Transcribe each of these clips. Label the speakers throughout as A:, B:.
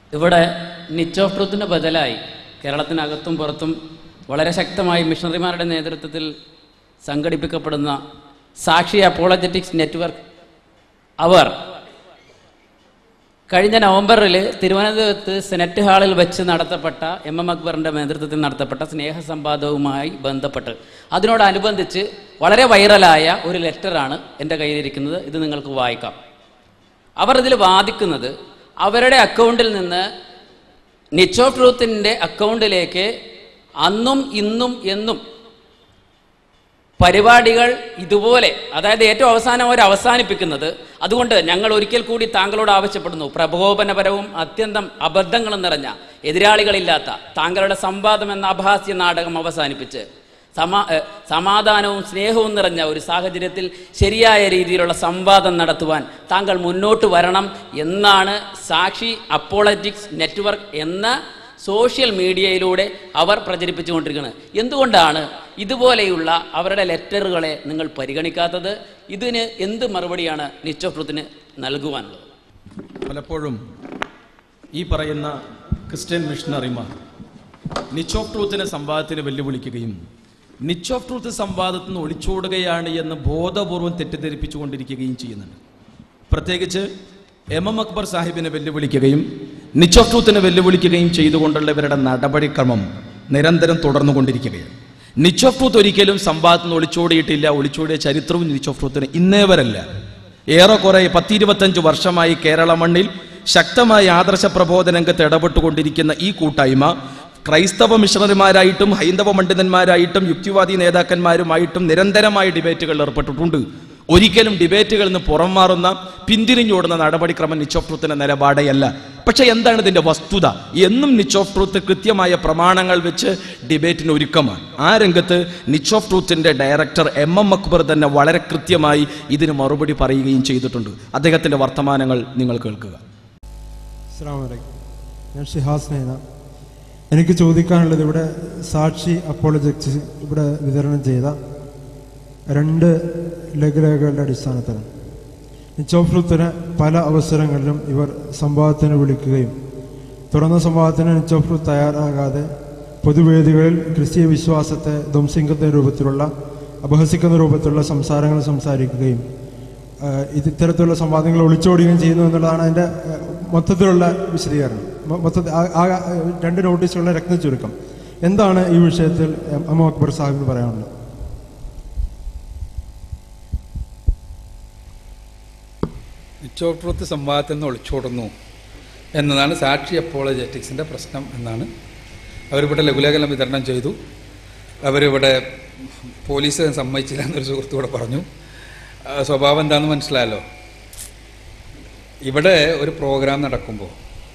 A: ഇവിടെ Niche of ട്രൂത്തിന് ബദലായി കേരളത്തിനകത്തും പുറത്തും വളരെ ശക്തമായി മിഷണറിമാരുടെ നേതൃത്വത്തിൽ സംഘടിപ്പിക്കപ്പെടുന്ന സാക്ഷി അപ്പോളജറ്റിക്സ് നെറ്റ്വർക്ക് അവർ കഴിഞ്ഞ നവംബറിൽ തിരുവനന്തപുരത്ത് സെനറ്റ് ഹാളിൽ വെച്ച് നടത്തപ്പെട്ട എം എം അക്ബറിൻ്റെ നേതൃത്വത്തിൽ നടത്തപ്പെട്ട സ്നേഹസംവാദവുമായി ബന്ധപ്പെട്ട് അതിനോടനുബന്ധിച്ച് വളരെ വൈറലായ ഒരു ലെറ്ററാണ് എൻ്റെ കയ്യിലിരിക്കുന്നത് ഇത് നിങ്ങൾക്ക് വായിക്കാം അവർ ഇതിൽ വാദിക്കുന്നത് അവരുടെ അക്കൗണ്ടിൽ നിന്ന് നിച്ച് ഓഫ് ട്രൂത്തിൻ്റെ അക്കൗണ്ടിലേക്ക് അന്നും ഇന്നും എന്നും പരിപാടികൾ ഇതുപോലെ അതായത് ഏറ്റവും അവസാനം അവർ അവസാനിപ്പിക്കുന്നത് അതുകൊണ്ട് ഞങ്ങൾ ഒരിക്കൽ കൂടി താങ്കളോട് ആവശ്യപ്പെടുന്നു പ്രകോപനപരവും അത്യന്തം അബദ്ധങ്ങളും നിറഞ്ഞ എതിരാളികളില്ലാത്ത താങ്കളുടെ സംവാദം എന്ന അഭാസ്യ നാടകം അവസാനിപ്പിച്ച് സമാ ഏഹ് സമാധാനവും സ്നേഹവും നിറഞ്ഞ ഒരു സാഹചര്യത്തിൽ ശരിയായ രീതിയിലുള്ള സംവാദം നടത്തുവാൻ താങ്കൾ മുന്നോട്ട് വരണം എന്നാണ് സാക്ഷി അപ്പോളറ്റിക്സ് നെറ്റ്വർക്ക് എന്ന സോഷ്യൽ മീഡിയയിലൂടെ അവർ പ്രചരിപ്പിച്ചുകൊണ്ടിരിക്കുന്നത് എന്തുകൊണ്ടാണ് ഇതുപോലെയുള്ള അവരുടെ ലെറ്ററുകളെ നിങ്ങൾ പരിഗണിക്കാത്തത് ഇതിന് എന്ത് മറുപടിയാണ് നിച്ച് ഓഫ് ട്രൂത്തിന് നൽകുവാനുള്ളത്
B: പലപ്പോഴും ഈ പറയുന്ന ക്രിസ്ത്യൻ മിഷണറിമാർ നിച്ച് ഓഫ് ട്രൂത്തിനെ സംവാദത്തിന് വെല്ലുവിളിക്കുകയും നിച്ച് ഓഫ് ട്രൂത്ത് സംവാദത്തിൽ നിന്ന് ഒളിച്ചോടുകയാണ് എന്ന് ബോധപൂർവം തെറ്റിദ്ധരിപ്പിച്ചുകൊണ്ടിരിക്കുകയും ചെയ്യുന്നുണ്ട് പ്രത്യേകിച്ച് എം എം അക്ബർ സാഹിബിനെ വെല്ലുവിളിക്കുകയും നിച്ച് ഓഫ് ട്രൂത്തിനെ വെല്ലുവിളിക്കുകയും ചെയ്തുകൊണ്ടുള്ള ഇവരുടെ നടപടിക്രമം നിരന്തരം തുടർന്നുകൊണ്ടിരിക്കുകയാണ് നിച്ച് ഓഫ് ട്രൂത്ത് ഒരിക്കലും സംവാദത്തിൽ നിന്ന് ഒളിച്ചോടിയിട്ടില്ല ഒളിച്ചോടിയ ചരിത്രവും നിച്ച് ഓഫ് ട്രൂത്തിന് ഇന്നേ വരല്ല ഏറെക്കുറെ പത്തിരുപത്തഞ്ച് വർഷമായി കേരള മണ്ണിൽ ശക്തമായ ആദർശ പ്രബോധന രംഗത്ത് ഇടപെട്ടുകൊണ്ടിരിക്കുന്ന ഈ കൂട്ടായ്മ ക്രൈസ്തവ മിഷണറിമാരായിട്ടും ഹൈന്ദവ പണ്ഡിതന്മാരായിട്ടും യുക്തിവാദി നേതാക്കന്മാരുമായിട്ടും നിരന്തരമായ ഡിബേറ്റുകളിൽ ഏർപ്പെട്ടിട്ടുണ്ട് ഒരിക്കലും ഡിബേറ്റുകളിൽ നിന്ന് പുറം മാറുന്ന പിന്തിരിഞ്ഞോടുന്ന നടപടിക്രമം നിച്ച് ഓഫ് ട്രൂത്തിന്റെ നിലപാടെയല്ല പക്ഷെ എന്താണ് ഇതിന്റെ വസ്തുത എന്നും നിച്ച് ഓഫ് ട്രൂത്ത് കൃത്യമായ പ്രമാണങ്ങൾ വെച്ച് ഡിബേറ്റിന് ഒരുക്കമാണ് ആ രംഗത്ത് നിച്ച് ഓഫ് ട്രൂത്തിന്റെ ഡയറക്ടർ എം എം അക്ബർ തന്നെ വളരെ കൃത്യമായി ഇതിന് മറുപടി പറയുകയും ചെയ്തിട്ടുണ്ട് അദ്ദേഹത്തിന്റെ വർത്തമാനങ്ങൾ നിങ്ങൾ കേൾക്കുക
C: അസ്സലാമു അലൈക്കും ഞാൻ ഷിഹാസ് നൈന എനിക്ക് ചോദിക്കാനുള്ളത് ഇവിടെ സാക്ഷി അപ്പോളജക്സ് ഇവിടെ വിതരണം ചെയ്ത രണ്ട് ലഘുലേഖകളുടെ അടിസ്ഥാനത്തിലാണ് നിച്ചോഫ്രുത്തിന് പല അവസരങ്ങളിലും ഇവർ സംവാദത്തിന് വിളിക്കുകയും തുറന്ന സംവാദത്തിന് നിച്ചോഫ്രു തയ്യാറാകാതെ പൊതുവേദികളിൽ ക്രിസ്തീയ വിശ്വാസത്തെ ധ്വംസിക്കുന്ന രൂപത്തിലുള്ള അപഹസിക്കുന്ന രൂപത്തിലുള്ള സംസാരങ്ങൾ സംസാരിക്കുകയും ആഹ് ഇത് ഇത്തരത്തിലുള്ള സംവാദങ്ങൾ ഒളിച്ചോടുകയും ചെയ്യുന്നു എന്നുള്ളതാണ് അതിൻ്റെ ആഹ് മൊത്തത്തിലുള്ള വിശദീകരണം മൊ- മൊത്തത്തിൽ ആ- ആ രണ്ട് നോട്ടീസുകളുടെ രത്ന ചുരുക്കം എന്താണ് ഈ വിഷയത്തിൽ എം എം അക്ബർ സാഹിബിന് പറയാനുള്ളത്
D: നിച്ചോട്രത്ത് സംവാദത്തിൽ നിന്ന് ഒളിച്ചോടുന്നു എന്നതാണ് സാക്ഷി അപ്പോളജറ്റിക്സിൻ്റെ പ്രശ്നം എന്നാണ് അവരിവിടെ ലഘുലേഖനം വിതരണം ചെയ്തു അവരിവിടെ പോലീസ് സമ്മതിച്ചില്ല എന്നൊരു സുഹൃത്തൂടെ പറഞ്ഞു ആ, സ്വഭാവം എന്താണെന്ന് മനസ്സിലായല്ലോ ഇവിടെ ഒരു പ്രോഗ്രാം നടക്കുമ്പോൾ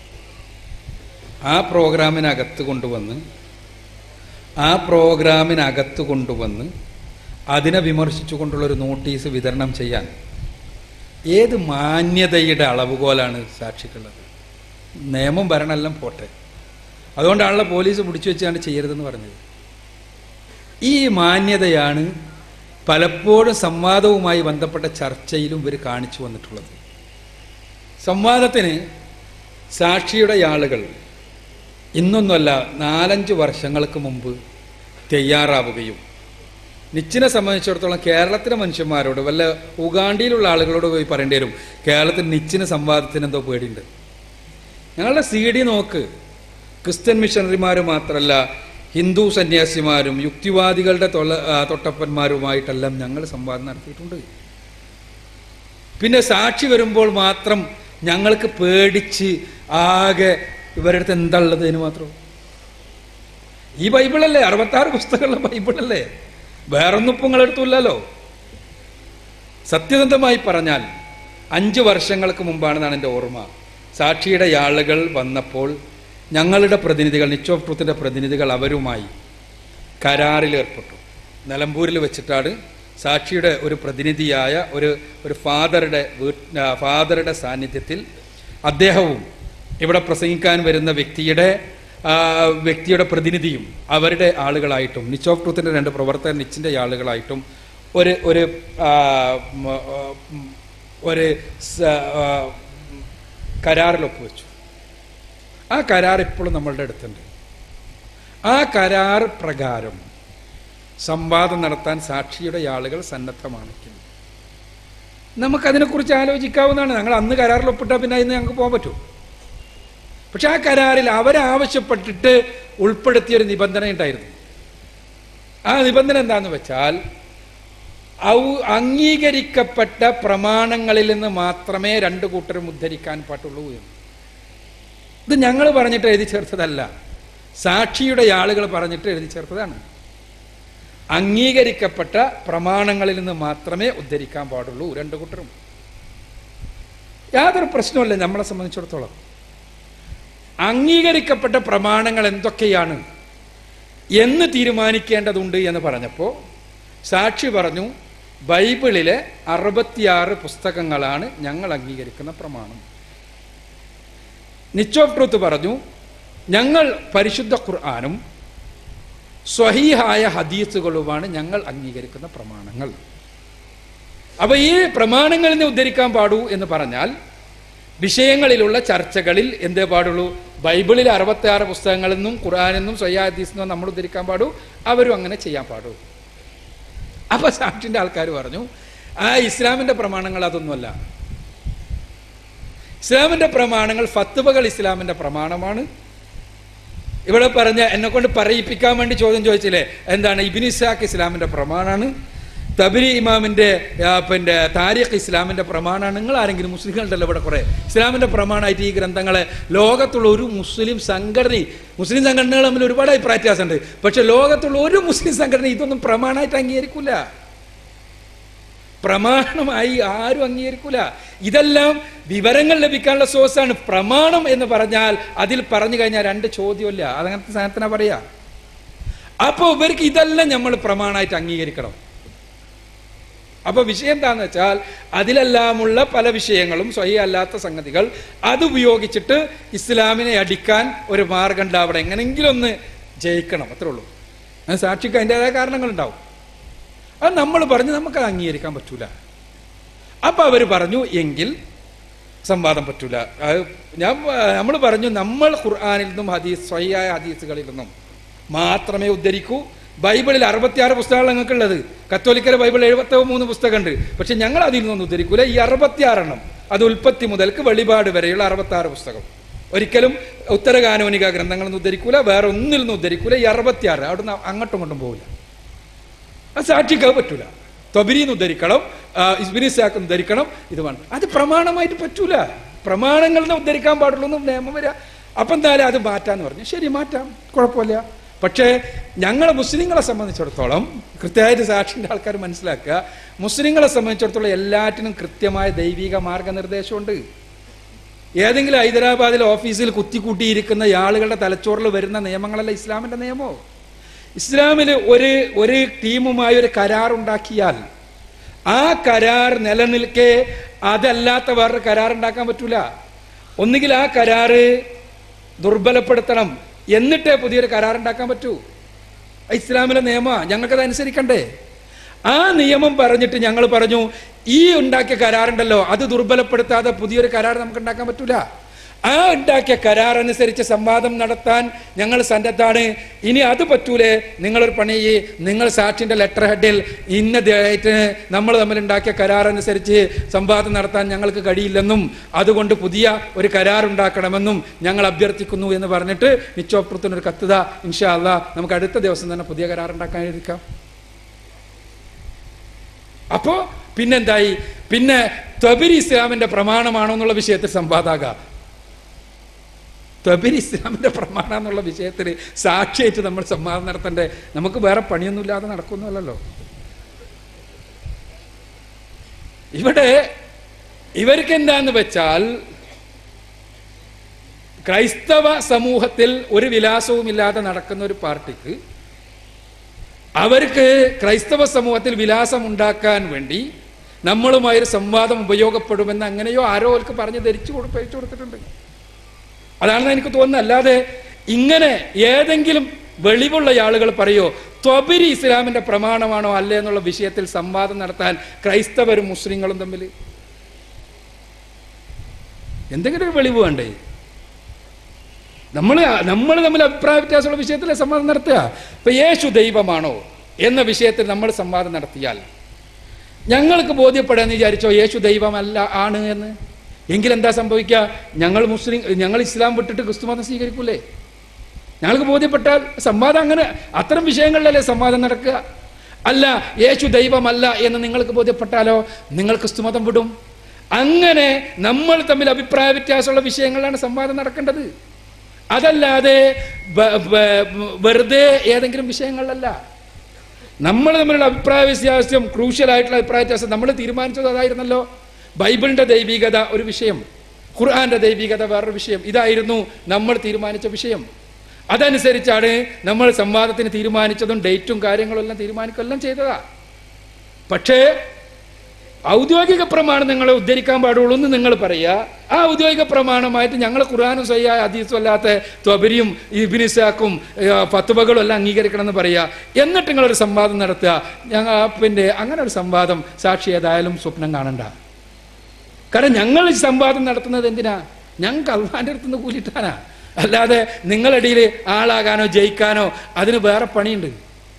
D: ആ പ്രോഗ്രാമിനകത്ത് കൊണ്ടുവന്ന് ആ പ്രോഗ്രാമിനകത്ത് കൊണ്ടുവന്ന് അതിനെ വിമർശിച്ചുകൊണ്ടുള്ളൊരു നോട്ടീസ് വിതരണം ചെയ്യാൻ ഏത് മാന്യതയുടെ അളവുകോലാണ് സാക്ഷിക്കുള്ളത് നിയമം ഭരണമെല്ലാം പോട്ടെ അതുകൊണ്ടാണല്ലോ പോലീസ് പിടിച്ചു വെച്ചാണ് ചെയ്യരുതെന്ന് പറഞ്ഞത് ഈ മാന്യതയാണ് പലപ്പോഴും സംവാദവുമായി ബന്ധപ്പെട്ട ചർച്ചയിലും ഇവർ കാണിച്ചു വന്നിട്ടുള്ളത് സംവാദത്തിന് സാക്ഷിയുടെ ആളുകൾ ഇന്നൊന്നുമല്ല നാലഞ്ച് വർഷങ്ങൾക്ക് മുമ്പ് തയ്യാറാവുകയും നിച്ചിനെ സംബന്ധിച്ചിടത്തോളം കേരളത്തിലെ മനുഷ്യന്മാരോട് വല്ല ഉഗാണ്ടിയിലുള്ള ആളുകളോട് പോയി പറയേണ്ടി വരും കേരളത്തിൽ നിച്ചിന് സംവാദത്തിന് എന്തോ പേടിയുണ്ട് ഞങ്ങളുടെ സി ഡി നോക്ക് ക്രിസ്ത്യൻ മിഷണറിമാർ മാത്രമല്ല ഹിന്ദു സന്യാസിമാരും യുക്തിവാദികളുടെ തൊള്ള ആ, തൊട്ടപ്പന്മാരുമായിട്ടെല്ലാം ഞങ്ങൾ സംവാദം നടത്തിയിട്ടുണ്ട് പിന്നെ സാക്ഷി വരുമ്പോൾ മാത്രം ഞങ്ങൾക്ക് പേടിച്ച് ആകെ ഇവരുടെ അടുത്ത് എന്താ ഉള്ളത് ഇതിന് മാത്രം ഈ ബൈബിളല്ലേ അറുപത്താറ് പുസ്തകമുള്ള ബൈബിളല്ലേ വേറൊന്നും ഇപ്പം നിങ്ങളെടുത്തില്ലല്ലോ സത്യസന്ധമായി പറഞ്ഞാൽ അഞ്ച് വർഷങ്ങൾക്ക് മുമ്പാണെന്നാണ് എൻ്റെ ഓർമ്മ സാക്ഷിയുടെ ആളുകൾ വന്നപ്പോൾ ഞങ്ങളുടെ പ്രതിനിധികൾ നിച്ച് ഓഫ് ട്രൂത്തിൻ്റെ പ്രതിനിധികൾ അവരുമായി കരാറിൽ ഏർപ്പെട്ടു നിലമ്പൂരിൽ വെച്ചിട്ടാണ് സാക്ഷിയുടെ ഒരു പ്രതിനിധിയായ ഒരു ഒരു ഫാദറുടെ വീട്ട് ആ, ഫാദറുടെ സാന്നിധ്യത്തിൽ അദ്ദേഹവും ഇവിടെ പ്രസംഗിക്കാൻ വരുന്ന വ്യക്തിയുടെ ആ, വ്യക്തിയുടെ പ്രതിനിധിയും അവരുടെ ആളുകളായിട്ടും നിച്ച് ഓഫ് ട്രൂത്തിൻ്റെ രണ്ട് പ്രവർത്തകർ നിച്ചിൻ്റെ ആളുകളായിട്ടും ഒരു ഒരു ആ, ഉം, ആ, ഉം, ഒരു സ- ആ, കരാറിൽ ഒപ്പുവെച്ചു ആ കരാർ ഇപ്പോഴും നമ്മളുടെ അടുത്തുണ്ട് ആ കരാർ പ്രകാരം സംവാദം നടത്താൻ സാക്ഷിയുടെ ആളുകൾ സന്നദ്ധമാണിക്കുന്നത് നമുക്കതിനെക്കുറിച്ച് ആലോചിക്കാവുന്നതാണ് ഞങ്ങൾ അന്ന് കരാറിൽ ഒപ്പിട്ടാൽ പിന്നെ അതിന് ഞങ്ങൾക്ക് പോകാൻ പറ്റും പക്ഷെ ആ കരാറിൽ അവരാവശ്യപ്പെട്ടിട്ട് ഉൾപ്പെടുത്തിയൊരു നിബന്ധന ഉണ്ടായിരുന്നു ആ നിബന്ധന എന്താന്ന് വെച്ചാൽ ഔ അംഗീകരിക്കപ്പെട്ട പ്രമാണങ്ങളിൽ നിന്ന് മാത്രമേ രണ്ട് കൂട്ടരും ഉദ്ധരിക്കാൻ പാട്ടുള്ളൂ എന്ന് ഇത് ഞങ്ങൾ പറഞ്ഞിട്ട് എഴുതി ചേർത്തതല്ല സാക്ഷിയുടെ ആളുകൾ പറഞ്ഞിട്ട് എഴുതി ചേർത്തതാണ് അംഗീകരിക്കപ്പെട്ട പ്രമാണങ്ങളിൽ നിന്ന് മാത്രമേ ഉദ്ധരിക്കാൻ പാടുള്ളൂ രണ്ട് കൂട്ടരും യാതൊരു പ്രശ്നമല്ല നമ്മളെ സംബന്ധിച്ചിടത്തോളം അംഗീകരിക്കപ്പെട്ട പ്രമാണങ്ങൾ എന്തൊക്കെയാണ് എന്ന് തീരുമാനിക്കേണ്ടതുണ്ട് എന്ന് പറഞ്ഞപ്പോൾ സാക്ഷി പറഞ്ഞു ബൈബിളിലെ അറുപത്തിയാറ് പുസ്തകങ്ങളാണ് ഞങ്ങൾ അംഗീകരിക്കുന്ന പ്രമാണം നിച്ച് ഓഫ് ട്രൂത്ത് പറഞ്ഞു ഞങ്ങൾ പരിശുദ്ധ ഖുർആാനും സ്വഹീഹായ ഹദീസുകളുമാണ് ഞങ്ങൾ അംഗീകരിക്കുന്ന പ്രമാണങ്ങൾ അപ്പൊ ഈ പ്രമാണങ്ങളിൽ നിന്ന് ഉദ്ധരിക്കാൻ പാടൂ എന്ന് പറഞ്ഞാൽ വിഷയങ്ങളിലുള്ള ചർച്ചകളിൽ എന്തേ പാടുള്ളൂ ബൈബിളിൽ അറുപത്തി ആറ് പുസ്തകങ്ങളിൽ നിന്നും ഖുർആാനിൽ നിന്നും സ്വയ്യ ഹദീസിൽ നിന്നും നമ്മൾ ഉദ്ധരിക്കാൻ പാടൂ അവരും അങ്ങനെ ചെയ്യാൻ പാടൂ അപ്പൊ സാക്ഷിന്റെ ആൾക്കാർ പറഞ്ഞു ആ ഇസ്ലാമിന്റെ പ്രമാണങ്ങൾ അതൊന്നുമല്ല ഇസ്ലാമിന്റെ പ്രമാണങ്ങൾ ഫത്തുവകൾ ഇസ്ലാമിന്റെ പ്രമാണമാണ് ഇവിടെ പറഞ്ഞ എന്നെ കൊണ്ട് പറയിപ്പിക്കാൻ വേണ്ടി ചോദ്യം ചോദിച്ചില്ലേ എന്താണ് ഇബിൻ ഇസാഖ് ഇസ്ലാമിന്റെ പ്രമാണാണ് തബരി ഇമാമിന്റെ ആ, പിന്നെ താരിഖ് ഇസ്ലാമിന്റെ പ്രമാണമാണ് നിങ്ങൾ ആരെങ്കിലും മുസ്ലിങ്ങളുണ്ടല്ലോ ഇവിടെ കുറെ ഇസ്ലാമിന്റെ പ്രമാണമായിട്ട് ഈ ഗ്രന്ഥങ്ങളെ ലോകത്തുള്ള ഒരു മുസ്ലിം സംഘടന മുസ്ലിം സംഘടനകൾ തമ്മിൽ ഒരുപാട് അഭിപ്രായ വ്യത്യാസമുണ്ട് പക്ഷെ ലോകത്തുള്ള ഒരു മുസ്ലിം സംഘടന ഇതൊന്നും പ്രമാണമായിട്ട് അംഗീകരിക്കൂല പ്രമാണമായി ആരും അംഗീകരിക്കൂല ഇതെല്ലാം വിവരങ്ങൾ ലഭിക്കാനുള്ള സോഴ്സാണ് പ്രമാണം എന്ന് പറഞ്ഞാൽ അതിൽ പറഞ്ഞു കഴിഞ്ഞാൽ രണ്ട് ചോദ്യമില്ല അതങ്ങനത്തെ സാധനത്തിനാ പറയാ അപ്പൊ ഇവർക്ക് ഇതെല്ലാം നമ്മൾ പ്രമാണമായിട്ട് അംഗീകരിക്കണം അപ്പൊ വിഷയം എന്താന്ന് വെച്ചാൽ അതിലെല്ലാമുള്ള പല വിഷയങ്ങളും സ്വയം അല്ലാത്ത സംഗതികൾ അത് ഉപയോഗിച്ചിട്ട് ഇസ്ലാമിനെ അടിക്കാൻ ഒരു മാർഗം ഉണ്ടാവണം എങ്ങനെങ്കിലും ഒന്ന് ജയിക്കണം അത്രേ ഉള്ളൂ അത് സാക്ഷിക്ക് അതിൻ്റെതായ കാരണങ്ങളുണ്ടാവും അത് നമ്മൾ പറഞ്ഞു നമുക്ക് അത് അംഗീകരിക്കാൻ പറ്റൂല അപ്പൊ അവർ പറഞ്ഞു എങ്കിൽ സംവാദം പറ്റൂല അത് ഞാൻ നമ്മൾ പറഞ്ഞു നമ്മൾ ഖുർആാനിൽ നിന്നും ഹദീസ് സ്വയ്യായ ഹദീസുകളിൽ നിന്നും മാത്രമേ ഉദ്ധരിക്കൂ ബൈബിളിൽ അറുപത്തിയാറ് പുസ്തകങ്ങൾ ഞങ്ങൾക്കുള്ളത് കത്തോലിക്കര ബൈബിൾ എഴുപത്തി മൂന്ന് പുസ്തകമുണ്ട് പക്ഷെ ഞങ്ങൾ അതിൽ നിന്നൊന്നും ഉദ്ധരിക്കൂല ഈ അറുപത്തിയാറെണ്ണം അത് ഉൽപ്പത്തി മുതൽക്ക് വെളിപാട് വരെയുള്ള അറുപത്തി ആറ് പുസ്തകം ഒരിക്കലും ഉത്തരകാനോനിക ഗ്രന്ഥങ്ങളിൽ നിന്ന് ഉദ്ധരിക്കൂല വേറെ ഒന്നിൽ നിന്ന് ഉദ്ധരിക്കൂല ഈ അറുപത്തിയാറ് അവിടുന്ന് അങ്ങോട്ടും ഇങ്ങോട്ടും പോകില്ല അത് സാക്ഷിക്കാൻ പറ്റൂല തൊബിരിന്ന് ഉദ്ധരിക്കണം ഇസ്ബിനിസാക്ക് ഉദ്ധരിക്കണം ഇത് വേണം അത് പ്രമാണമായിട്ട് പറ്റൂല പ്രമാണങ്ങളിൽ നിന്ന് ഉദ്ധരിക്കാൻ പാടുള്ളൂ എന്ന് നിയമം വരിക അപ്പം എന്തായാലും അത് മാറ്റാന്ന് പറഞ്ഞു ശരി മാറ്റാം കുഴപ്പമില്ല പക്ഷേ ഞങ്ങളെ മുസ്ലിങ്ങളെ സംബന്ധിച്ചിടത്തോളം കൃത്യമായിട്ട് സാക്ഷിൻ്റെ ആൾക്കാർ മനസ്സിലാക്കുക മുസ്ലിങ്ങളെ സംബന്ധിച്ചിടത്തോളം എല്ലാറ്റിനും കൃത്യമായ ദൈവിക മാർഗനിർദ്ദേശമുണ്ട് ഏതെങ്കിലും ഹൈദരാബാദിൽ ഓഫീസിൽ കുത്തിക്കൂട്ടിയിരിക്കുന്ന ആളുകളുടെ തലച്ചോറിൽ വരുന്ന നിയമങ്ങളല്ല ഇസ്ലാമിന്റെ നിയമോ ഇസ്ലാമിൽ ഒരു ഒരു ടീമുമായി ഒരു കരാർ ഉണ്ടാക്കിയാൽ ആ കരാർ നിലനിൽക്കെ അതല്ലാത്ത വേറൊരു കരാർ ഉണ്ടാക്കാൻ പറ്റൂല ഒന്നുകിൽ ആ കരാറ് ദുർബലപ്പെടുത്തണം എന്നിട്ടേ പുതിയൊരു കരാർ ഉണ്ടാക്കാൻ പറ്റൂ അത് ഇസ്ലാമിലെ നിയമ ഞങ്ങൾക്കത് അനുസരിക്കണ്ടേ ആ നിയമം പറഞ്ഞിട്ട് ഞങ്ങൾ പറഞ്ഞു ഈ ഉണ്ടാക്കിയ കരാറുണ്ടല്ലോ അത് ദുർബലപ്പെടുത്താതെ പുതിയൊരു കരാർ നമുക്ക് ഉണ്ടാക്കാൻ പറ്റൂല ആ ഉണ്ടാക്കിയ കരാർ അനുസരിച്ച് സംവാദം നടത്താൻ ഞങ്ങൾ സന്നദ്ധാണ് ഇനി അത് പറ്റൂലേ നിങ്ങളൊരു പണി ചെയ്യ്. നിങ്ങൾ സാക്ഷിന്റെ ലെറ്റർ ഹെഡിൽ ഇന്ന ഡേറ്റിന് നമ്മൾ തമ്മിൽ ഉണ്ടാക്കിയ കരാർ അനുസരിച്ച് സംവാദം നടത്താൻ ഞങ്ങൾക്ക് കഴിയില്ലെന്നും അതുകൊണ്ട് പുതിയ ഒരു കരാർ ഉണ്ടാക്കണമെന്നും ഞങ്ങൾ അഭ്യർത്ഥിക്കുന്നു എന്ന് പറഞ്ഞിട്ട് നിച്ചോപ്രത്തിന് ഒരു കത്തുത ഇൻഷാ അല്ലാ നമുക്ക് അടുത്ത ദിവസം തന്നെ പുതിയ കരാർ ഉണ്ടാക്കാനിരിക്കാം അപ്പോ പിന്നെന്തായി പിന്നെ ത്വബിരി ഇസ്ലാമിന്റെ പ്രമാണമാണോ എന്നുള്ള വിഷയത്തിൽ സംവാദാകാം ത്വബിരി ഇസ്ലാമിന്റെ പ്രമാണം എന്നുള്ള വിഷയത്തിൽ സാക്ഷിയായിട്ട് നമ്മൾ സംവാദം നടത്തണ്ടേ നമുക്ക് വേറെ പണിയൊന്നുമില്ലാതെ നടക്കുന്നല്ലോ ഇവിടെ ഇവർക്ക് എന്താന്ന് വെച്ചാൽ ക്രൈസ്തവ സമൂഹത്തിൽ ഒരു വിലാസവും ഇല്ലാതെ നടക്കുന്ന ഒരു പാർട്ടിക്ക് അവർക്ക് ക്രൈസ്തവ സമൂഹത്തിൽ വിലാസം ഉണ്ടാക്കാൻ വേണ്ടി നമ്മളുമായി ഒരു സംവാദം ഉപയോഗപ്പെടുമെന്ന് അങ്ങനെയോ ആരോ അവർക്ക് പറഞ്ഞ് ധരിച്ചു കൊടുത്ത് അയച്ചു കൊടുത്തിട്ടുണ്ട് അതാണെന്ന് എനിക്ക് തോന്നുന്നത് അല്ലാതെ ഇങ്ങനെ ഏതെങ്കിലും വെളിവുള്ള ആളുകൾ പറയോ ത്വബിരി ഇസ്ലാമിന്റെ പ്രമാണമാണോ അല്ലേ എന്നുള്ള വിഷയത്തിൽ സംവാദം നടത്താൻ ക്രൈസ്തവരും മുസ്ലിങ്ങളും തമ്മിൽ എന്തെങ്കിലും ഒരു വെളിവ് വേണ്ടേ നമ്മൾ നമ്മൾ തമ്മിൽ അഭിപ്രായ വ്യത്യാസമുള്ള വിഷയത്തിൽ സംവാദം നടത്തുക ഇപ്പൊ യേശു ദൈവമാണോ എന്ന വിഷയത്തിൽ നമ്മൾ സംവാദം നടത്തിയാൽ ഞങ്ങൾക്ക് ബോധ്യപ്പെടാന്ന് വിചാരിച്ചോ യേശു ദൈവമല്ല ആണ് എന്ന് എങ്കിൽ എന്താ സംഭവിക്കുക ഞങ്ങൾ മുസ്ലിം ഞങ്ങൾ ഇസ്ലാം വിട്ടിട്ട് ക്രിസ്തുമതം സ്വീകരിക്കൂലേ ഞങ്ങൾക്ക് ബോധ്യപ്പെട്ടാൽ സംവാദം അങ്ങനെ അത്തരം വിഷയങ്ങളിലല്ലേ സംവാദം നടക്കുക അല്ല യേശു ദൈവമല്ല എന്ന് നിങ്ങൾക്ക് ബോധ്യപ്പെട്ടാലോ നിങ്ങൾ ക്രിസ്തുമതം വിടും അങ്ങനെ നമ്മൾ തമ്മിൽ അഭിപ്രായ വ്യത്യാസമുള്ള വിഷയങ്ങളിലാണ് സംവാദം നടക്കേണ്ടത് അതല്ലാതെ ബ- ബ- വെറുതെ ഏതെങ്കിലും വിഷയങ്ങളിലല്ല നമ്മൾ തമ്മിലുള്ള അഭിപ്രായ വ്യത്യാസം ക്രൂഷ്യൽ ആയിട്ടുള്ള അഭിപ്രായ വ്യത്യാസം നമ്മൾ തീരുമാനിച്ചത് അതായിരുന്നല്ലോ ബൈബിളിന്റെ ദൈവികത ഒരു വിഷയം ഖുർആന്റെ ദൈവികത വേറൊരു വിഷയം ഇതായിരുന്നു നമ്മൾ തീരുമാനിച്ച വിഷയം അതനുസരിച്ചാണ് നമ്മൾ സംവാദത്തിന് തീരുമാനിച്ചതും ഡേറ്റും കാര്യങ്ങളും എല്ലാം തീരുമാനിക്കുകയെല്ലാം ചെയ്തതാ പക്ഷേ ഔദ്യോഗിക പ്രമാണം നിങ്ങൾ ഉദ്ധരിക്കാൻ പാടുള്ളൂ എന്ന് നിങ്ങൾ പറയുക ആ ഔദ്യോഗിക പ്രമാണമായിട്ട് ഞങ്ങൾ ഖുർആാനും സയ്യായ ഹദീസും അല്ലാത്ത ത്വബരിയും ഇബിനിസാക്കും ഫത്തുവകളും എല്ലാം അംഗീകരിക്കണം എന്ന് പറയുക എന്നിട്ട് നിങ്ങളൊരു സംവാദം നടത്തുക ഞങ്ങൾ പിന്നെ അങ്ങനെ ഒരു സംവാദം സാക്ഷി ഏതായാലും സ്വപ്നം കാണണ്ട കാരണം ഞങ്ങൾ ഈ സംവാദം നടത്തുന്നത് എന്തിനാ ഞങ്ങൾക്ക് അള്ളാന്റെ അടുത്ത് നിന്ന് കൂലിട്ടാനാ അല്ലാതെ നിങ്ങളിടയിൽ ആളാകാനോ ജയിക്കാനോ അതിന് വേറെ പണിയുണ്ട്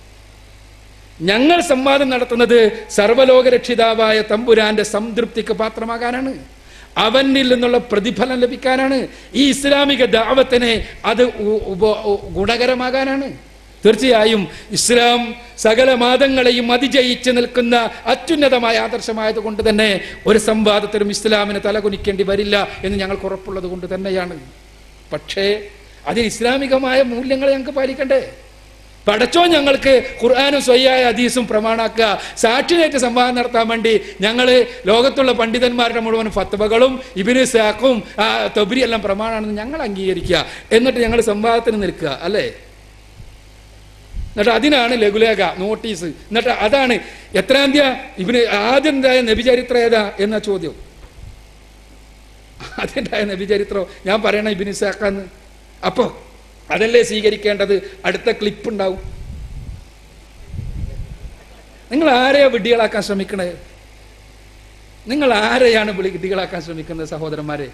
D: ഞങ്ങൾ സംവാദം നടത്തുന്നത് സർവലോക രക്ഷിതാവായ തമ്പുരാന്റെ സംതൃപ്തിക്ക് പാത്രമാകാനാണ് അവനിൽ നിന്നുള്ള പ്രതിഫലം ലഭിക്കാനാണ് ഈ ഇസ്ലാമിക ദാവത്തിനെ അത് ഉ- ഉപ- ഉ- ഗുണകരമാകാനാണ് തീർച്ചയായും ഇസ്ലാം സകല മതങ്ങളെയും അതിജയിച്ച് നിൽക്കുന്ന അത്യുന്നതമായ ആദർശമായത് കൊണ്ട് തന്നെ ഒരു സംവാദത്തിലും ഇസ്ലാമിന് തലകുനിക്കേണ്ടി വരില്ല എന്ന് ഞങ്ങൾക്ക് ഉറപ്പുള്ളത് കൊണ്ട് തന്നെയാണ് പക്ഷേ അതിൽ ഇസ്ലാമികമായ മൂല്യങ്ങൾ ഞങ്ങൾക്ക് പാലിക്കണ്ടേ പടച്ചോ ഞങ്ങൾക്ക് ഖുർആാനും സ്വയ്യായ ഹദീസും പ്രമാണാക്കുക സാക്ഷിനേറ്റ് സംവാദം നടത്താൻ വേണ്ടി ഞങ്ങൾ ലോകത്തുള്ള പണ്ഡിതന്മാരുടെ മുഴുവൻ ഫത്വകളും ഇബിന് സാക്കും തൊബരി എല്ലാം പ്രമാണമാണെന്ന് ഞങ്ങൾ അംഗീകരിക്കുക എന്നിട്ട് ഞങ്ങൾ സംവാദത്തിന് നിൽക്കുക അല്ലേ എന്നിട്ട് അതിനാണ് ലഘുലേഖ നോട്ടീസ് എന്നിട്ട് അതാണ് എത്രാം തീയതി ഇവന് ആദ്യം ഉണ്ടായ നബിചരിത്രം ഏതാ എന്ന ചോദ്യം ആദ്യം ഉണ്ടായ നബിചരിത്രം ഞാൻ പറയണ ഇബിന് സാക്കാന്ന് അപ്പോ അതല്ലേ സ്വീകരിക്കേണ്ടത് അടുത്ത ക്ലിപ്പ് ഉണ്ടാവും നിങ്ങൾ ആരെയാ വിഡ്ഢികളാക്കാൻ ശ്രമിക്കണേ നിങ്ങൾ ആരെയാണ് വിളി വിഡ്ഢികളാക്കാൻ ശ്രമിക്കുന്നത് സഹോദരന്മാരെ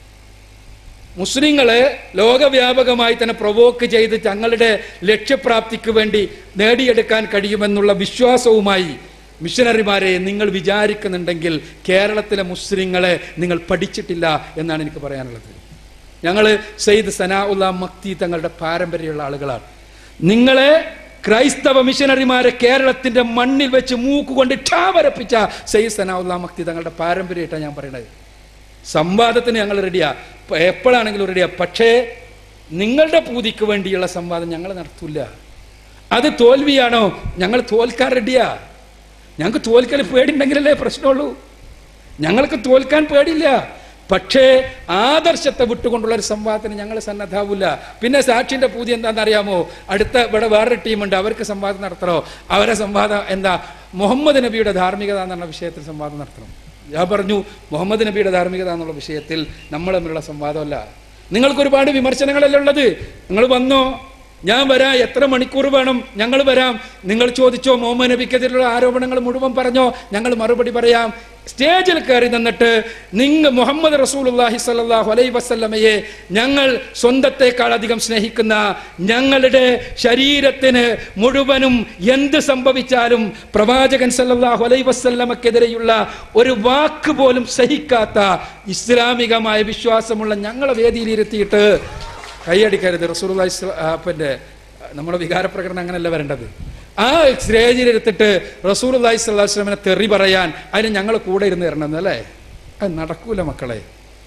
D: മുസ്ലിങ്ങളെ ലോകവ്യാപകമായി തന്നെ പ്രൊവോക്ക് ചെയ്ത് തങ്ങളുടെ ലക്ഷ്യപ്രാപ്തിക്ക് വേണ്ടി നേടിയെടുക്കാൻ കഴിയുമെന്നുള്ള വിശ്വാസവുമായി മിഷനറിമാരെ നിങ്ങൾ വിചാരിക്കുന്നുണ്ടെങ്കിൽ കേരളത്തിലെ മുസ്ലിങ്ങളെ നിങ്ങൾ പഠിച്ചിട്ടില്ല എന്നാണ് എനിക്ക് പറയാനുള്ളത് ഞങ്ങൾ സെയ്ദ് സനാഉല്ല മക്തി തങ്ങളുടെ പാരമ്പര്യമുള്ള ആളുകളാണ് നിങ്ങളെ ക്രൈസ്തവ മിഷനറിമാരെ കേരളത്തിന്റെ മണ്ണിൽ വെച്ച് മൂക്കുകൊണ്ട് ക്ഷാമരപ്പിച്ച സെയ്ദ് സനാഉല്ല മക്തി തങ്ങളുടെ പാരമ്പര്യമായിട്ടാണ് ഞാൻ പറയുന്നത് സംവാദത്തിന് ഞങ്ങൾ റെഡിയാ പ- എപ്പോഴാണെങ്കിലും റെഡിയാ പക്ഷേ നിങ്ങളുടെ പൂതിക്ക് വേണ്ടിയുള്ള സംവാദം ഞങ്ങൾ നടത്തൂല അത് തോൽവിയാണോ ഞങ്ങൾ തോൽക്കാൻ റെഡിയാ ഞങ്ങൾക്ക് തോൽക്കൽ പേടിയുണ്ടെങ്കിലല്ലേ പ്രശ്നമുള്ളൂ ഞങ്ങൾക്ക് തോൽക്കാൻ പേടിയില്ല പക്ഷേ ആദർശത്തെ വിട്ടുകൊണ്ടുള്ള ഒരു സംവാദത്തിന് ഞങ്ങൾ സന്നദ്ധാവില്ല പിന്നെ സാക്ഷിന്റെ പൂതി എന്താണെന്ന് അറിയാമോ അടുത്ത ഇവിടെ വേറൊരു ടീമുണ്ട് അവർക്ക് സംവാദം നടത്തണോ അവരെ സംവാദം എന്താ മുഹമ്മദ് നബിയുടെ ധാർമ്മികത എന്നുള്ള വിഷയത്തിൽ സംവാദം നടത്തണം ഞാൻ പറഞ്ഞു മുഹമ്മദ് നബിയുടെ ധാർമ്മികത എന്നുള്ള വിഷയത്തിൽ നമ്മൾ തമ്മിലുള്ള സംവാദമല്ല നിങ്ങൾക്ക് ഒരുപാട് വിമർശനങ്ങളല്ലേ ഉള്ളത് നിങ്ങൾ വന്നോ ഞാൻ വരാം എത്ര മണിക്കൂർ വേണം ഞങ്ങൾ വരാം നിങ്ങൾ ചോദിച്ചോ മുഹമ്മദ് നബിക്കെതിരെയുള്ള ആരോപണങ്ങൾ മുഴുവൻ പറഞ്ഞോ ഞങ്ങൾ മറുപടി പറയാം സ്റ്റേജിൽ കയറി നിന്നിട്ട് നിങ്ങൾ മുഹമ്മദ് റസൂലുള്ളാഹി സ്വല്ലല്ലാഹു അലൈഹി വസല്ലമയെ ഞങ്ങൾ സ്വന്തത്തെക്കാൾ അധികം സ്നേഹിക്കുന്ന ഞങ്ങളുടെ ശരീരത്തിന് മുഴുവനും എന്ത് സംഭവിച്ചാലും പ്രവാചകൻ സല്ലല്ലാഹു അലൈഹി വസല്ലമക്കെതിരെയുള്ള ഒരു വാക്ക് പോലും സഹിക്കാത്ത ഇസ്ലാമികമായ വിശ്വാസമുള്ള ഞങ്ങളെ വേദിയിലിരുത്തിയിട്ട് കൈയടിക്കരുത് റസൂലുള്ളാഹി സ്വ- ആ, പിന്നെ നമ്മുടെ വികാരപ്രകടനം അങ്ങനെയല്ല വരേണ്ടത് ആ സ്റ്റേജിലെടുത്തിട്ട് റസൂലുള്ളാഹി സ്വല്ലല്ലാഹു അലൈഹി വസല്ലമനെ തെറി പറയാൻ അതിന് ഞങ്ങൾ കൂടെ ഇരുന്ന് തരണം അല്ലേ അത് നടക്കൂല മക്കളെ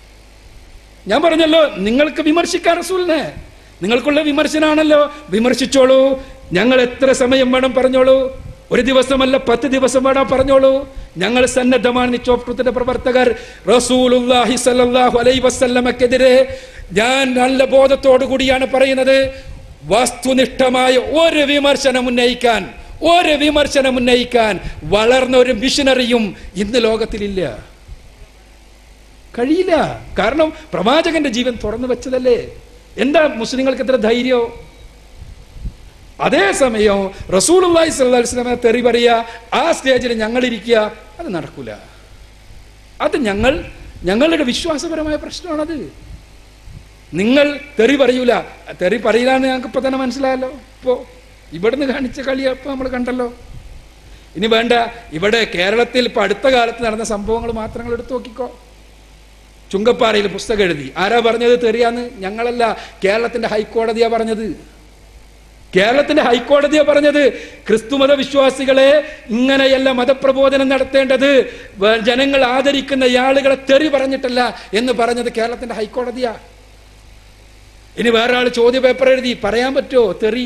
D: ഞാൻ പറഞ്ഞല്ലോ നിങ്ങൾക്ക് വിമർശിക്കാൻ റസൂലിനെ നിങ്ങൾക്കുള്ള വിമർശനാണല്ലോ വിമർശിച്ചോളൂ ഞങ്ങൾ എത്ര സമയം വേണം പറഞ്ഞോളൂ ഒരു ദിവസമല്ല പത്ത് ദിവസം വേണം പറഞ്ഞോളൂ ഞങ്ങൾ സന്നദ്ധമാണ് നിച്ചോപ്രത്തിന്റെ പ്രവർത്തകർ റസൂലുള്ളാഹി സ്വല്ലല്ലാഹു അലൈഹി വസല്ലമക്കെതിരെ ഞാൻ നല്ല ബോധത്തോടു കൂടിയാണ് പറയുന്നത് വസ്തുനിഷ്ഠമായ ഒരു വിമർശനം ഉന്നയിക്കാൻ ഒരു വിമർശനം ഉന്നയിക്കാൻ വളർന്ന ഒരു മിഷനറിയും ഇന്ന് ലോകത്തിലില്ല കഴിയില്ല കാരണം പ്രവാചകന്റെ ജീവൻ തുറന്നു വെച്ചതല്ലേ എന്താ മുസ്ലിങ്ങൾക്ക് എത്ര ധൈര്യോ അതേസമയം റസൂലുള്ളാഹി സ്വല്ലല്ലാഹു അലൈഹി വസല്ലമയെ തെറി പറയുക ആ സ്റ്റേജിൽ ഞങ്ങൾ ഇരിക്കുക അത് നടക്കൂല അത് ഞങ്ങൾ ഞങ്ങളുടെ വിശ്വാസപരമായ പ്രശ്നമാണത് നിങ്ങൾ തെറി പറയൂല തെറി പറയില്ല എന്ന് ഞങ്ങൾക്ക് ഇപ്പൊ തന്നെ മനസ്സിലായല്ലോ ഇപ്പോ ഇവിടുന്ന് കാണിച്ച കളി അപ്പൊ നമ്മൾ കണ്ടല്ലോ ഇനി വേണ്ട ഇവിടെ കേരളത്തിൽ ഇപ്പൊ അടുത്ത കാലത്ത് നടന്ന സംഭവങ്ങൾ മാത്രങ്ങൾ എടുത്തു നോക്കിക്കോ ചുങ്കപ്പാറയിൽ പുസ്തകം എഴുതി ആരാ പറഞ്ഞത് തെറിയാന്ന് ഞങ്ങളല്ല കേരളത്തിന്റെ ഹൈക്കോടതിയാ പറഞ്ഞത് കേരളത്തിന്റെ ഹൈക്കോടതിയാ പറഞ്ഞത് ക്രിസ്തുമത വിശ്വാസികളെ ഇങ്ങനെയല്ല മതപ്രബോധനം നടത്തേണ്ടത് വ- ജനങ്ങൾ ആദരിക്കുന്ന ഈ ആളുകളെ തെറി പറഞ്ഞിട്ടല്ല എന്ന് പറഞ്ഞത് കേരളത്തിന്റെ ഹൈക്കോടതിയാ ഇനി വേറെ ആൾ ചോദ്യ പേപ്പർ എഴുതി പറയാൻ പറ്റുമോ തെറി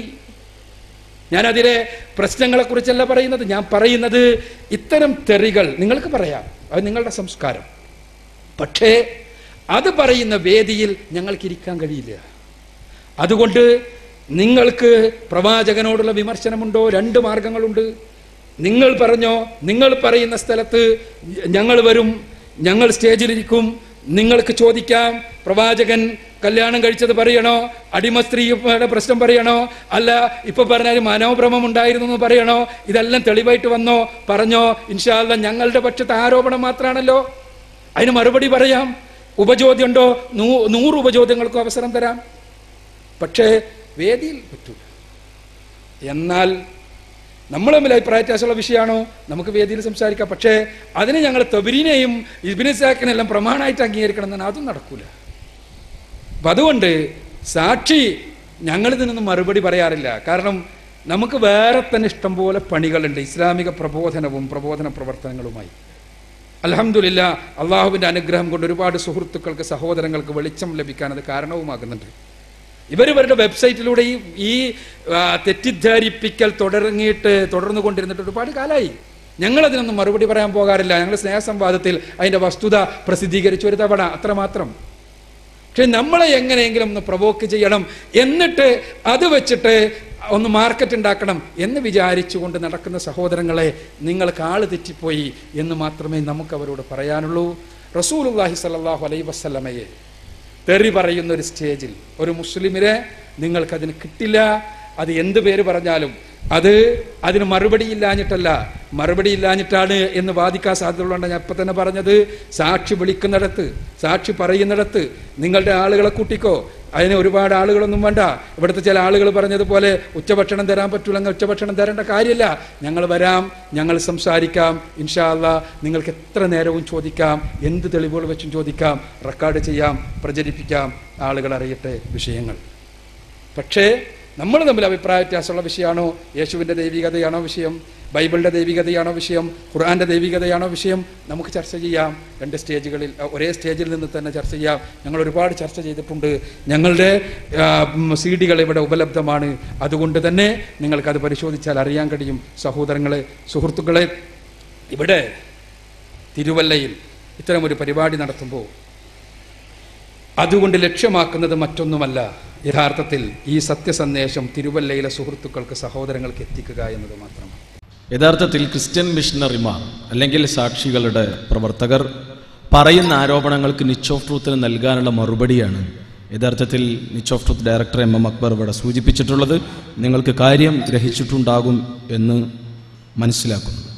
D: ഞാൻ അതിലെ പ്രശ്നങ്ങളെ കുറിച്ചല്ല പറയുന്നത് ഞാൻ പറയുന്നത് ഇത്തരം തെറികൾ നിങ്ങൾക്ക് പറയാം അത് നിങ്ങളുടെ സംസ്കാരം പക്ഷേ അത് പറയുന്ന വേദിയിൽ ഞങ്ങൾക്ക് ഇരിക്കാൻ കഴിയില്ല അതുകൊണ്ട് നിങ്ങൾക്ക് പ്രവാചകനോടുള്ള വിമർശനമുണ്ടോ രണ്ട് മാർഗങ്ങളുണ്ട് നിങ്ങൾ പറഞ്ഞോ നിങ്ങൾ പറയുന്ന സ്ഥലത്ത് ഞങ്ങൾ വരും ഞങ്ങൾ സ്റ്റേജിലിരിക്കും നിങ്ങൾക്ക് ചോദിക്കാം പ്രവാചകൻ കല്യാണം കഴിച്ചത് പറയണോ അടിമ സ്ത്രീയുടെ പ്രശ്നം പറയണോ അല്ല ഇപ്പൊ പറഞ്ഞാൽ മനോഭ്രമം ഉണ്ടായിരുന്നു എന്ന് പറയണോ ഇതെല്ലാം തെളിവായിട്ട് വന്നോ പറഞ്ഞോ ഇൻഷാല്ല ഞങ്ങളുടെ പക്ഷത്തെ ആരോപണം മാത്രമാണല്ലോ അതിന് മറുപടി പറയാം ഉപചോദ്യം ഉണ്ടോ നൂ നൂറ് ഉപചോദ്യങ്ങൾക്കും അവസരം തരാം പക്ഷേ വേദിയിൽ പറ്റൂല എന്നാൽ നമ്മൾ തമ്മിൽ അഭിപ്രായ വ്യത്യാസമുള്ള വിഷയമാണോ നമുക്ക് വേദിയിൽ സംസാരിക്കാം പക്ഷേ അതിന് ഞങ്ങൾ തബരീനെയും ഇബിനിസാക്കിനെല്ലാം പ്രമാണമായിട്ട് അംഗീകരിക്കണം എന്നാണ് അതും നടക്കൂല അപ്പൊ അതുകൊണ്ട് സാക്ഷി ഞങ്ങൾ ഇതിനൊന്നും മറുപടി പറയാറില്ല കാരണം നമുക്ക് വേറെ തന്നെ ഇഷ്ടംപോലെ പണികളുണ്ട് ഇസ്ലാമിക പ്രബോധനവും പ്രബോധന പ്രവർത്തനങ്ങളുമായി അലഹമില്ല അള്ളാഹുവിൻ്റെ അനുഗ്രഹം കൊണ്ട് ഒരുപാട് സുഹൃത്തുക്കൾക്ക് സഹോദരങ്ങൾക്ക് വെളിച്ചം ലഭിക്കാൻ അത് കാരണവുമാകുന്നുണ്ട് ഇവരിവരുടെ വെബ്സൈറ്റിലൂടെ ഈ ഈ ആ, തെറ്റിദ്ധരിപ്പിക്കൽ തുടങ്ങിയിട്ട് തുടർന്നു കൊണ്ടിരുന്നിട്ട് ഒരുപാട് കാലമായി ഞങ്ങൾ അതിനൊന്നും മറുപടി പറയാൻ പോകാറില്ല ഞങ്ങൾ സ്നേഹസംവാദത്തിൽ അതിന്റെ വസ്തുത പ്രസിദ്ധീകരിച്ചു ഒരു തവണ അത്രമാത്രം പക്ഷെ നമ്മളെ എങ്ങനെയെങ്കിലും ഒന്ന് പ്രവോക്ക് ചെയ്യണം എന്നിട്ട് അത് വെച്ചിട്ട് ഒന്ന് മാർക്കറ്റ് ഉണ്ടാക്കണം എന്ന് വിചാരിച്ചുകൊണ്ട് നടക്കുന്ന സഹോദരങ്ങളെ നിങ്ങൾക്ക് ആള് തെറ്റിപ്പോയി എന്ന് മാത്രമേ നമുക്ക് അവരോട് പറയാനുള്ളൂ റസൂലുള്ളാഹി സ്വല്ലല്ലാഹു അലൈഹി വസല്ലമയെ തെറി പറയുന്ന ഒരു സ്റ്റേജിൽ ഒരു മുസ്ലിമിനെ നിങ്ങൾക്കതിന് കിട്ടില്ല അത് എന്ത് പേര് പറഞ്ഞാലും അത് അതിന് മറുപടി ഇല്ലാഞ്ഞിട്ടല്ല മറുപടി ഇല്ലാഞ്ഞിട്ടാണ് എന്ന് വാദിക്കാൻ സാധ്യതയുള്ളതുകൊണ്ട് ഞാൻ ഇപ്പൊ തന്നെ പറഞ്ഞത് സാക്ഷി വിളിക്കുന്നിടത്ത് സാക്ഷി പറയുന്നിടത്ത് നിങ്ങളുടെ ആളുകളെ കൂട്ടിക്കോ അതിന് ഒരുപാട് ആളുകളൊന്നും വേണ്ട ഇവിടുത്തെ ചില ആളുകൾ പറഞ്ഞതുപോലെ ഉച്ചഭക്ഷണം തരാൻ പറ്റൂലെങ്കിൽ ഉച്ചഭക്ഷണം തരേണ്ട കാര്യമില്ല ഞങ്ങൾ വരാം ഞങ്ങൾ സംസാരിക്കാം ഇൻഷാ അല്ലാ നിങ്ങൾക്ക് എത്ര നേരവും ചോദിക്കാം എന്ത് തെളിവുകൾ വെച്ചും ചോദിക്കാം റെക്കോർഡ് ചെയ്യാം പ്രചരിപ്പിക്കാം ആളുകൾ അറിയട്ടെ വിഷയങ്ങൾ പക്ഷേ നമ്മൾ തമ്മിൽ അഭിപ്രായ വ്യത്യാസമുള്ള വിഷയമാണോ യേശുവിൻ്റെ ദൈവികതയാണോ വിഷയം ബൈബിളിൻ്റെ ദൈവികതയാണോ വിഷയം ഖുർആൻ്റെ ദൈവികതയാണോ വിഷയം നമുക്ക് ചർച്ച ചെയ്യാം രണ്ട് സ്റ്റേജുകളിൽ അഹ് ഒരേ സ്റ്റേജിൽ നിന്ന് തന്നെ ചർച്ച ചെയ്യാം ഞങ്ങൾ ഒരുപാട് ചർച്ച ചെയ്തിട്ടുണ്ട് ഞങ്ങളുടെ സി ഡികൾ ഇവിടെ ഉപലബ്ധമാണ് അതുകൊണ്ട് തന്നെ നിങ്ങൾക്കത് പരിശോധിച്ചാൽ അറിയാൻ കഴിയും സഹോദരങ്ങളെ സുഹൃത്തുക്കളെ ഇവിടെ തിരുവല്ലയിൽ ഇത്തരമൊരു പരിപാടി നടത്തുമ്പോൾ അതുകൊണ്ട് ലക്ഷ്യമാക്കുന്നത് മറ്റൊന്നുമല്ല യഥാർത്ഥത്തിൽ ഈ സത്യസന്ദേശം തിരുവല്ലയിലെ സുഹൃത്തുക്കൾക്ക് സഹോദരങ്ങൾക്ക് എത്തിക്കുക എന്നത് മാത്രമാണ്
B: യഥാർത്ഥത്തിൽ ക്രിസ്ത്യൻ മിഷണറിമാർ അല്ലെങ്കിൽ സാക്ഷികളുടെ പ്രവർത്തകർ പറയുന്ന ആരോപണങ്ങൾക്ക് നിച്ച് ഓഫ് ട്രൂത്തിന് നൽകാനുള്ള മറുപടിയാണ് യഥാർത്ഥത്തിൽ niche of truth director M M Akbar ഇവിടെ സൂചിപ്പിച്ചിട്ടുള്ളത് നിങ്ങൾക്ക് കാര്യം ഗ്രഹിച്ചിട്ടുണ്ടാകും എന്ന് മനസ്സിലാക്കുന്നു